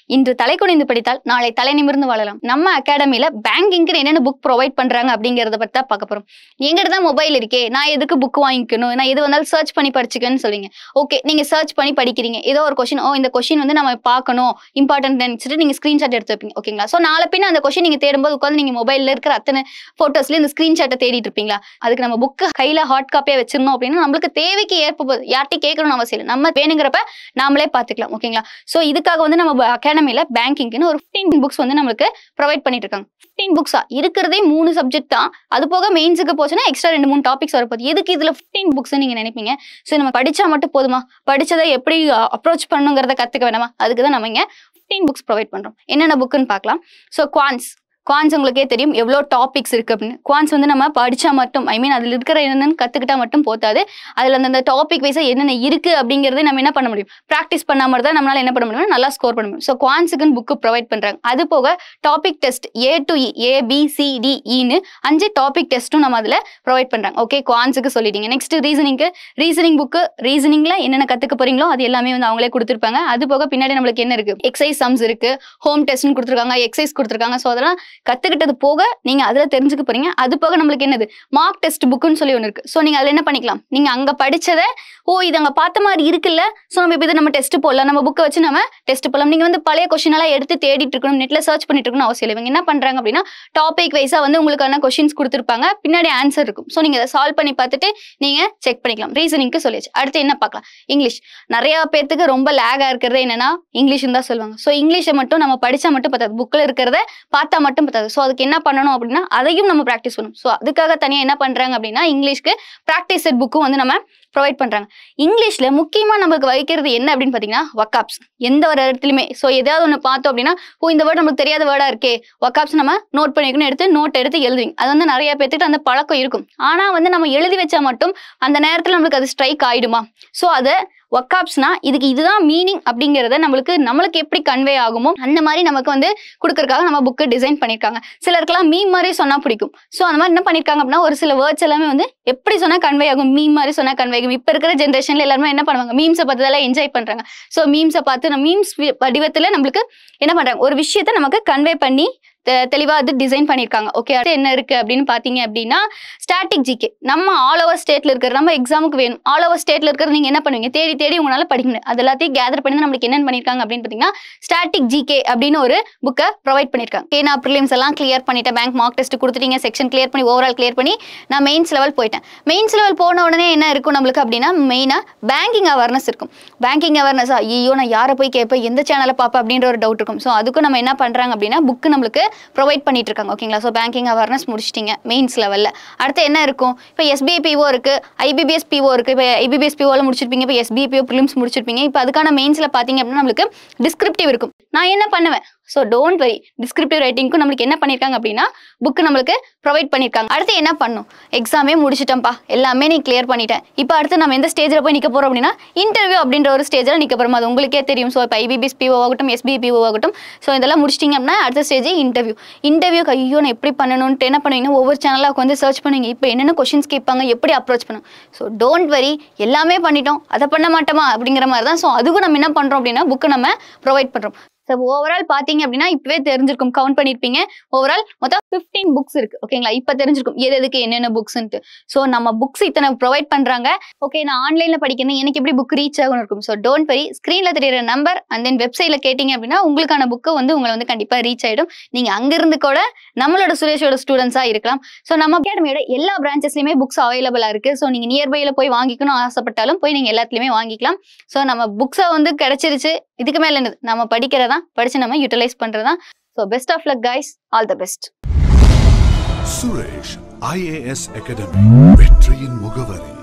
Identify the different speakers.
Speaker 1: இன்று தலை குனிந்து படித்தால் நாளை தலை நிமிர்ந்து வாழலாம் நம்ம அகாடமில பேங்கிங்க்கு என்னென்ன புக் ப்ரொவைட் பண்றாங்க அப்படிங்கறத பத்தி தான் பார்க்க போறோம் எங்கிட்ட தான் மொபைல் இருக்கே நான் எதுக்கு புக் வாங்கிக்கணும் நான் எது வந்தாலும் சர்ச் பண்ணி படிச்சுக்கன்னு சொல்லுவீங்க ஓகே நீங்க சர்ச் பண்ணி படிக்கிறீங்க ஏதோ ஒரு கொஷின் ஓ இந்த கொஷின் வந்து நம்ம பார்க்கணும் இம்பார்ட்டன்ட் நினைச்சிட்டு நீங்க ஸ்கிரீன்ஷாட் எடுத்து வைப்பீங்க ஓகேங்களா ஸோ நாளை பின்ன அந்த கொஷின் நீங்க தேடும்போது உட்காந்து நீங்க மொபைல்ல இருக்கிற அத்தனை போட்டோஸ்ல இந்த ஸ்கிரீன்ஷாட்டை தேடிட்டு இருப்பீங்களா அதுக்கு நம்ம புக்கு கையில ஹார்ட் காப்பியா வச்சிருந்தோம் அப்படின்னா நம்மளுக்கு தேவைக்கு ஏற்ப போகுது யார்ட்டையும் கேட்கணும்னு அவசியம் இல்லை நம்ம வேணுங்கிறப்ப நாமளே பார்த்துக்கலாம் ஓகேங்களா ஸோ இதுக்காக வந்து நம்ம அகாடமியில் பேங்கிங்னு ஒரு ஃபிஃப்டீன் புக்ஸ் வந்து நம்மளுக்கு ப்ரொவைட் பண்ணிட்டு இருக்காங்க ஃபிஃப்டீன் புக்ஸா இருக்கிறதே மூணு சப்ஜெக்ட் தான் அது போக மெயின்ஸுக்கு போச்சுன்னா எக்ஸ்ட்ரா ரெண்டு மூணு டாபிக்ஸ் வரப்போகுது எதுக்கு இதில் ஃபிஃப்டீன் புக்ஸ் நீங்கள் நினைப்பீங்க ஸோ நம்ம படிச்சா மட்டும் போதுமா படிச்சதை எப்படி அப்ரோச் பண்ணுங்கிறத கற்றுக்க வேணாமா அதுக்கு தான் நம்ம இங்கே ஃபிஃப்டீன் புக்ஸ் ப்ரொவைட் பண்ணுறோம் என்னென்ன புக்குன்னு பார்க்கலாம் ஸோ குவான்ஸ் குவான்ஸ் உங்களுக்கே தெரியும் எவ்வளோ டாபிக்ஸ் இருக்கு அப்படின்னு குவான்ஸ் வந்து நம்ம படிச்சா மட்டும் ஐ மீன் அதில் இருக்கிற என்னென்னு கற்றுக்கிட்டா மட்டும் போதாது அதில் அந்த டாபிக் வைஸாக என்னென்ன இருக்கு அப்படிங்கிறத நம்ம என்ன பண்ண முடியும் ப்ராக்டிஸ் பண்ணாமல் தான் நம்மளால என்ன பண்ண முடியும் நல்லா ஸ்கோர் பண்ண முடியும் ஸோ குவான்ஸுக்குன்னு புக்கு ப்ரொவைட் பண்ணுறாங்க அது போக topic test A to E A B C D இன்னு அஞ்சு டாபிக் டெஸ்ட்டும் நம்ம அதில் ப்ரொவைட் பண்ணுறாங்க ஓகே குவான்ஸுக்கு சொல்லிட்டீங்க நெக்ஸ்ட் ரீசனிங்க்கு ரீசனிங் புக்கு ரீசனிங்ல என்னென்ன கற்றுக்க போறீங்களோ அது எல்லாமே வந்து அவங்களே கொடுத்துருப்பாங்க அது போக பின்னாடி நம்மளுக்கு என்ன இருக்கு எக்ஸைஸ் சம்ஸ் இருக்கு ஹோம் டெஸ்ட்னு கொடுத்துருக்காங்க எக்ஸைஸ் கொடுத்துருக்காங்க ஸோ அதெல்லாம் கத்துக்கிட்டது போக நீங்க அதுல தெரிஞ்சுக்க போறீங்க அது போக நம்மளுக்கு என்னது மார்க் டெஸ்ட் புக்குன்னு சொல்லி ஒன்று இருக்கு ஸோ நீங்க அதுல என்ன பண்ணிக்கலாம் நீங்க அங்க படிச்சதை ஓ இது அங்க பார்த்த மாதிரி இருக்குல்ல ஸோ நம்ம இப்போ இதை நம்ம டெஸ்ட் போடலாம் நம்ம புக்கை வச்சு நம்ம டெஸ்ட் போடலாம் நீங்க வந்து பழைய கொஸ்டின் எல்லாம் எடுத்து தேடிட்டு இருக்கணும் நெட்ல சர்ச் பண்ணிட்டு இருக்கணும் அவசியம் இல்லை இவங்க என்ன பண்றாங்க அப்படின்னா டாபிக் வைஸா வந்து உங்களுக்கான கொஸ்டின்ஸ் கொடுத்துருப்பாங்க பின்னாடி ஆன்சர் இருக்கும் ஸோ நீங்க அதை சால்வ் பண்ணி பார்த்துட்டு நீங்க செக் பண்ணிக்கலாம் ரீசனிங்க்கு சொல்லியாச்சு அடுத்து என்ன பார்க்கலாம் இங்கிலீஷ் நிறைய பேர்த்துக்கு ரொம்ப லேகா இருக்கிறது என்னன்னா இங்கிலீஷ் தான் சொல்லுவாங்க ஸோ இங்கிலீஷை மட்டும் நம்ம படிச்சா மட்டும் பத்தாது புக்கில் இருக்கிறத பார்த்தா மட்டும் பத்தாது ஸோ அதுக்கு என்ன பண்ணணும் அப்படின்னா அதையும் நம்ம ப்ராக்டிஸ் பண்ணணும் ஸோ அதுக்காக தனியாக என்ன பண்றாங்க அப்படின்னா இங்கிலீஷ்க்கு ப்ராக்டிஸ் செட் புக்கும் வந்து நம்ம ப்ரொவைட் பண்றாங்க இங்கிலீஷ்ல முக்கியமா நமக்கு வைக்கிறது என்ன அப்படின்னு பார்த்தீங்கன்னா வக்காப்ஸ் எந்த ஒரு இடத்துலையுமே ஸோ ஏதாவது ஒன்று பார்த்தோம் அப்படின்னா ஓ இந்த வேர்டு நமக்கு தெரியாத வேர்டா இருக்கே வக்காப்ஸ் நம்ம நோட் பண்ணிக்கணும் எடுத்து நோட் எடுத்து எழுதுவீங்க அது வந்து நிறைய பேர்த்துக்கிட்ட அந்த பழக்கம் இருக்கும் ஆனா வந்து நம்ம எழுதி வச்சா மட்டும் அந்த நேரத்தில் நம்மளுக்கு அது ஸ்ட்ரைக் ஆயிடுமா ஸோ அதை ஒர்க்அப்ஸ்னா இதுக்கு இதுதான் மீனிங் அப்படிங்கிறத நம்மளுக்கு நம்மளுக்கு எப்படி கன்வே ஆகுமோ அந்த மாதிரி நமக்கு வந்து கொடுக்கறதுக்காக நம்ம புக்கு டிசைன் பண்ணியிருக்காங்க சிலருக்குலாம் மீம் மாதிரி சொன்னா பிடிக்கும் ஸோ அந்த மாதிரி என்ன பண்ணியிருக்காங்க அப்படின்னா ஒரு சில வேர்ட்ஸ் எல்லாமே வந்து எப்படி சொன்னா கன்வே ஆகும் மீம் மாதிரி சொன்னா கன்வே ஆகும் இப்போ இருக்கிற ஜென்ரேஷன்ல எல்லாருமே என்ன பண்ணுவாங்க மீம்ஸை பார்த்ததெல்லாம் என்ஜாய் பண்றாங்க ஸோ மீம்ஸை பார்த்து நம்ம மீம்ஸ் வடிவத்தில் நம்மளுக்கு என்ன பண்றாங்க ஒரு விஷயத்த நமக்கு கன்வே பண்ணி தெ- தெளிவா அது டிசைன் பண்ணியிருக்காங்க ஓகே அடுத்து என்ன இருக்கு அப்படின்னு பாத்தீங்க அப்படின்னா ஸ்டாட்டிக் ஜிகே நம்ம ஆல் ஓவர் ஸ்டேட்ல இருக்கிற நம்ம எக்ஸாமுக்கு வேணும் ஆல் ஓவர் ஸ்டேட்ல இருக்கிறது நீங்க என்ன பண்ணுவீங்க தேடி தேடி உங்களால படிக்க முடியும் அது எல்லாத்தையும் கேதர் பண்ணி நம்மளுக்கு என்னென்ன பண்ணிருக்காங்க அப்படின்னு பாத்தீங்கன்னா ஸ்டாட்டிக் ஜிகே அப்படின்னு ஒரு புக்கை ப்ரொவைட் பண்ணிருக்காங்க ஓகே நான் ப்ரிலிம்ஸ் எல்லாம் கிளியர் பண்ணிட்டேன் பேங்க் மார்க் டெஸ்ட் கொடுத்துட்டீங்க செக்ஷன் கிளியர் பண்ணி ஓவரால் கிளியர் பண்ணி நான் மெயின்ஸ் லெவல் போயிட்டேன் மெயின்ஸ் லெவல் போன உடனே என்ன இருக்கும் நம்மளுக்கு அப்படின்னா மெயினா பேங்கிங் அவேர்னஸ் இருக்கும் பேங்கிங் அவேர்னஸ் ஐயோ நான் யாரை போய் கேட்பேன் எந்த சேனலை பார்ப்பேன் அப்படின்ற ஒரு டவுட் இருக்கும் ஸோ அதுக்கும் நம்ம என்ன பண்றாங்க அப்படின்னா புக்கு நம்மளுக்கு ப்ரொவைட் பண்ணிட்டு இருக்காங்க ஓகேங்களா ஸோ பேங்கிங் அவேர்னஸ் முடிச்சிட்டீங்க மெயின்ஸ் லெவலில் அடுத்து என்ன இருக்கும் இப்போ எஸ்பிஐ பிஓ இருக்கு ஐபிபிஎஸ் பிஓ இருக்கு இப்போ ஐபிபிஎஸ் பிஓவில் முடிச்சிருப்பீங்க இப்போ எஸ்பிஐ பிஓ ப்ரிலிம்ஸ் முடிச்சிருப்பீங்க இப்போ அதுக்கான மெயின்ஸில் பார்த்தீங்க அப்படின்னா நம்மளுக்கு டிஸ்கிரிப்டிவ் இருக்கும் நான் என்ன பண்ணுவேன் ஸோ டோன்ட் வரி டிஸ்கிரிப்டிவ் ரைட்டிங்க்கும் நம்மளுக்கு என்ன பண்ணியிருக்காங்க அப்படின்னா புக்கு நம்மளுக்கு ப்ரொவைட் பண்ணியிருக்காங்க அடுத்து என்ன பண்ணும் எக்ஸாமே முடிச்சிட்டேன்ப்பா எல்லாமே நீ கிளியர் பண்ணிட்டேன் இப்போ அடுத்து நம்ம எந்த ஸ்டேஜில் போய் நிற்க போகிறோம் அப்படின்னா இன்டர்வியூ அப்படின்ற ஒரு ஸ்டேஜில் நிற்க போகிறோம் அது உங்களுக்கே தெரியும் ஸோ இப்போ ஐபிபிஎஸ் பிஓ ஆகட்டும் எஸ்பிஐ பிஓ ஆகட்டும் ஸோ இதெல்லாம் முடிச்சிட்டிங்க அப்படின்னா அடுத்த ஸ்டேஜ் இன்டர்வியூ இன்டர்வியூக்கு ஐயோ நான் எப்படி பண்ணணும்னு என்ன பண்ணுவீங்கன்னா ஒவ்வொரு சேனலாக வந்து சர்ச் பண்ணுவீங்க இப்போ என்னென்ன கொஷின்ஸ் கேட்பாங்க எப்படி அப்ரோச் பண்ணும் ஸோ டோன்ட் வரி எல்லாமே பண்ணிட்டோம் அதை பண்ண மாட்டோமா அப்படிங்கிற மாதிரி தான் ஸோ அதுக்கும் நம்ம என்ன பண்ணுறோம் அப்படின்னா புக்கு நம்ம ப்ரொவைட் பண்ணுறோம் ஸோ ஓவரால் பார்த்தீங்க அப்படின்னா இப்பவே தெரிஞ்சிருக்கும் கவுண்ட் பண்ணியிருப்பீங்க ஓவரால் மொத்தம் ஃபிஃப்டீன் புக்ஸ் இருக்கு ஓகேங்களா இப்போ தெரிஞ்சிருக்கும் எது எதுக்கு என்னென்ன புக்ஸ்ன்ட்டு ஸோ நம்ம புக்ஸ் இத்தனை ப்ரொவைட் பண்ணுறாங்க ஓகே நான் ஆன்லைனில் படிக்கணும் எனக்கு எப்படி புக் ரீச் ஆகும் இருக்கும் ஸோ டோன்ட் வரி ஸ்க்ரீனில் தெரியுற நம்பர் அண்ட் தென் வெப்சைட்டில் கேட்டிங்க அப்படின்னா உங்களுக்கான புக்கு வந்து உங்களை வந்து கண்டிப்பாக ரீச் ஆகிடும் நீங்கள் அங்கிருந்து கூட நம்மளோட சுரேஷோட ஸ்டூடெண்ட்ஸாக இருக்கலாம் ஸோ நம்ம அகாடமியோட எல்லா பிரான்ச்சஸ்லையுமே புக்ஸ் அவைலபிளாக இருக்குது ஸோ நீங்கள் நியர்பையில் போய் வாங்கிக்கணும் ஆசைப்பட்டாலும் போய் நீங்கள் எல்லாத்துலேயுமே வாங்கிக்கலாம் ஸோ நம்ம புக்ஸை வந்து கிடைச்சிருச்சு இதுக்கு மேலே என்னது நம்ம படிக்கிறதா படித்து நம்ம யூட்டிலைஸ் பண்ணுறதா so best of luck guys all the best
Speaker 2: Suresh IAS academy வெற்றியின் முகவரி